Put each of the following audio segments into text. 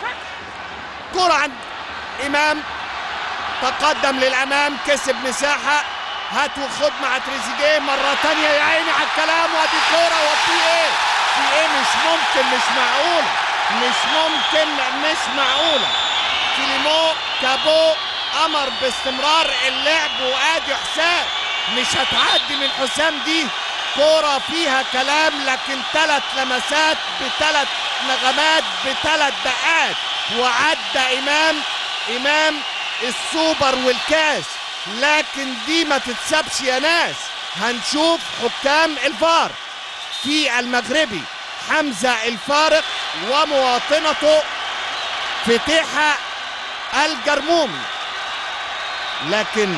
كرة عند إمام تقدم للأمام كسب مساحة هات وخد مع تريزيجيه مرة تانية يا عيني على الكلام وادي كورة وفي ايه؟ في ايه مش ممكن مش معقولة مش ممكن مش معقولة كليمو كابو أمر باستمرار اللعب وادي حسام مش هتعدي من حسام دي كورة فيها كلام لكن ثلاث لمسات بثلاث نغمات بثلاث دقات وعدى إمام إمام السوبر والكاس لكن دي ما تتسابش يا ناس هنشوف حكام الفار في المغربي حمزة الفارق ومواطنته فتيحة الجرمومي لكن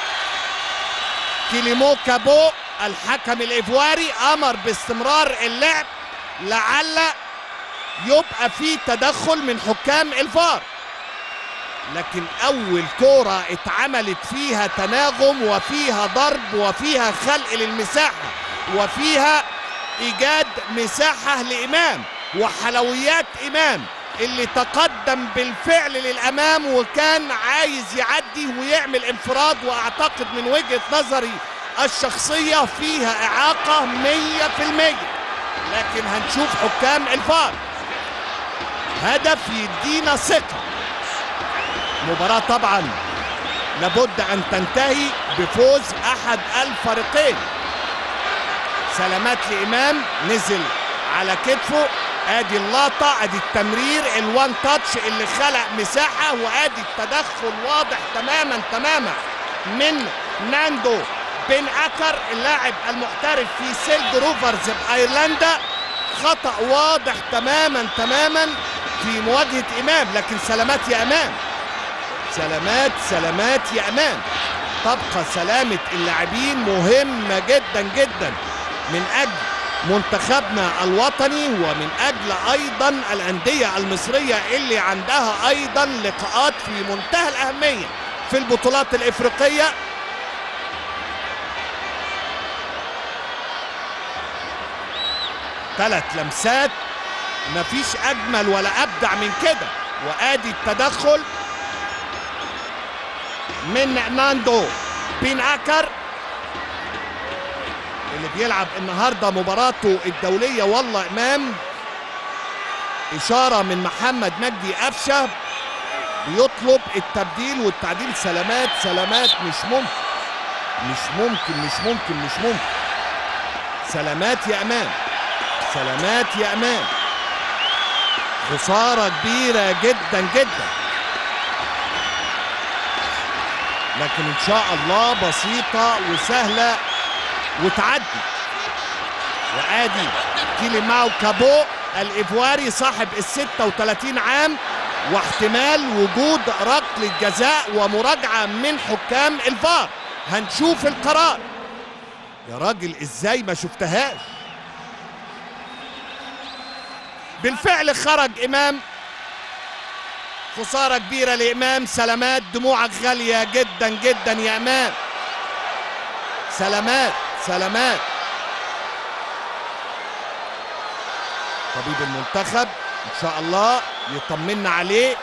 كيليمو كابو الحكم الايفواري امر باستمرار اللعب لعل يبقى في تدخل من حكام الفار لكن اول كوره اتعملت فيها تناغم وفيها ضرب وفيها خلق للمساحه وفيها ايجاد مساحه لامام وحلويات امام اللي تقدم بالفعل للامام وكان عايز يعدي ويعمل انفراد واعتقد من وجهه نظري الشخصيه فيها اعاقه 100% لكن هنشوف حكام الفار هدف يدينا ثقه مباراة طبعا لابد أن تنتهي بفوز أحد الفريقين سلامات لإمام نزل على كتفه ادي اللقطة ادي التمرير الوان تاتش اللي خلق مساحة وادي التدخل واضح تماما تماما من ناندو بن اكر اللاعب المحترف في سيلد روفرز بايرلندا خطأ واضح تماما تماما في مواجهة امام لكن سلامات يا امام سلامات سلامات يا امان تبقى سلامة اللاعبين مهمة جدا جدا من اجل منتخبنا الوطني ومن اجل ايضا الاندية المصرية اللي عندها ايضا لقاءات في منتهى الاهمية في البطولات الافريقية ثلاث لمسات مفيش اجمل ولا ابدع من كده وادي التدخل من ناندو بين اكر اللي بيلعب النهارده مباراته الدوليه والله امام اشاره من محمد مجدي قفشه بيطلب التبديل والتعديل سلامات سلامات مش ممكن مش ممكن مش ممكن مش ممكن سلامات يا امان سلامات يا امان خساره كبيره جدا جدا لكن ان شاء الله بسيطه وسهله وتعدي وادي كيليماو كابو الايفواري صاحب ال 36 عام واحتمال وجود ركله جزاء ومراجعه من حكام الفار هنشوف القرار يا راجل ازاي ما شفتهاش بالفعل خرج امام خسارة كبيرة لإمام سلامات دموعك غالية جدا جدا يا إمام سلامات سلامات طبيب المنتخب إن شاء الله يطمنا عليه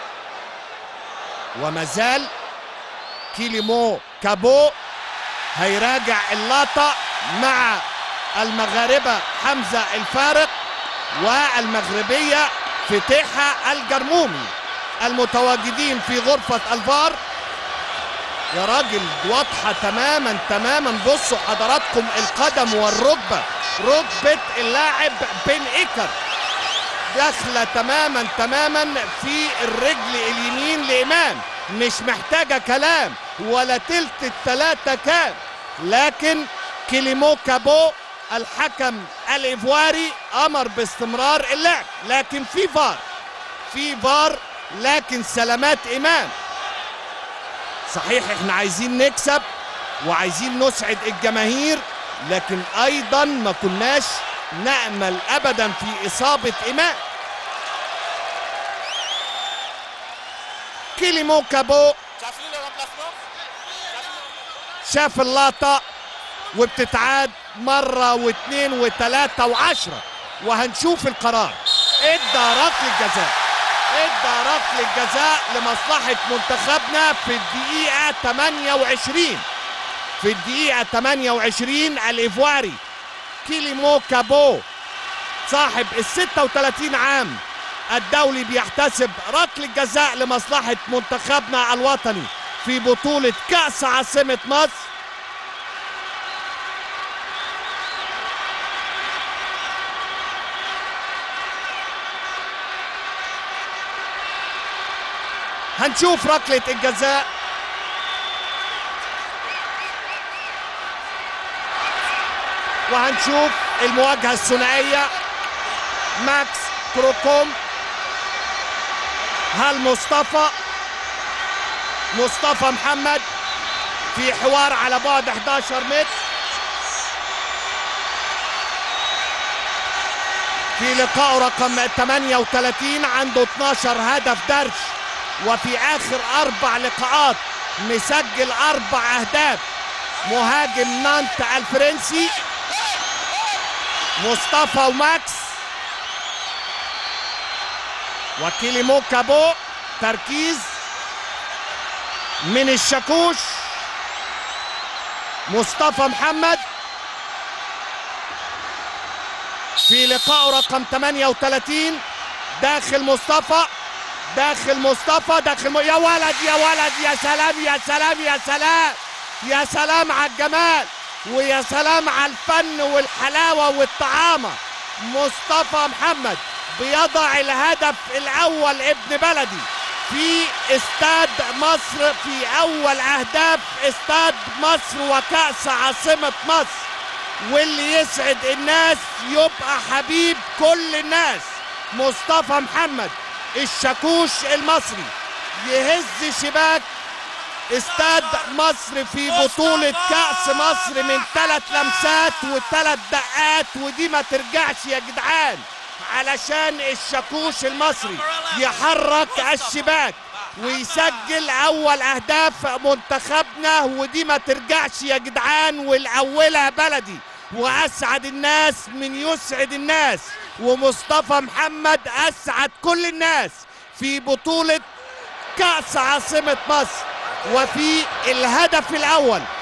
وما زال كيليمو كابو هيراجع اللقطة مع المغاربة حمزة الفارق والمغربية فتيحة الجرمومي المتواجدين في غرفة الفار يا راجل واضحة تماما تماما بصوا حضراتكم القدم والركبة ركبة اللاعب بن إيكر داخلة تماما تماما في الرجل اليمين لإمام مش محتاجة كلام ولا تلت التلاتة كان لكن كليمو كابو الحكم الإيفواري أمر باستمرار اللعب لكن في فار في فار لكن سلامات إمام صحيح احنا عايزين نكسب وعايزين نسعد الجماهير لكن ايضا ما كناش نأمل ابدا في اصابة امام كيليمو كابو شاف اللقطة وبتتعاد مرة واثنين وثلاثة وعشرة وهنشوف القرار ادى ركلة جزاء ادى ركله الجزاء لمصلحه منتخبنا في الدقيقه 28 في الدقيقه 28 الايفواري كيليمو كابو صاحب ال 36 عام الدولي بيحتسب ركله جزاء لمصلحه منتخبنا الوطني في بطوله كاس عاصمه مصر هنشوف ركله الجزاء وهنشوف المواجهه الثنائيه ماكس كروكوم هل مصطفى مصطفى محمد في حوار على بعد 11 متر في لقائه رقم 38 عنده 12 هدف درش وفي اخر اربع لقاءات مسجل اربع اهداف مهاجم نانت الفرنسي مصطفى وماكس وكيليمو كابو تركيز من الشاكوش مصطفى محمد في لقائه رقم 38 داخل مصطفى داخل مصطفى داخل م... يا ولد يا ولد يا سلام يا سلام يا سلام يا سلام على الجمال ويا سلام على الفن والحلاوة والطعامة مصطفى محمد بيضع الهدف الأول ابن بلدي في استاد مصر في أول أهداف استاد مصر وكأس عاصمة مصر واللي يسعد الناس يبقى حبيب كل الناس مصطفى محمد الشاكوش المصري يهز شباك استاد مصر في بطولة كأس مصر من ثلاث لمسات وثلاث دقات ودي ما ترجعش يا جدعان علشان الشاكوش المصري يحرك الشباك ويسجل اول اهداف منتخبنا ودي ما ترجعش يا جدعان والاولها بلدي واسعد الناس من يسعد الناس ومصطفى محمد اسعد كل الناس في بطولة كأس عاصمة مصر وفي الهدف الاول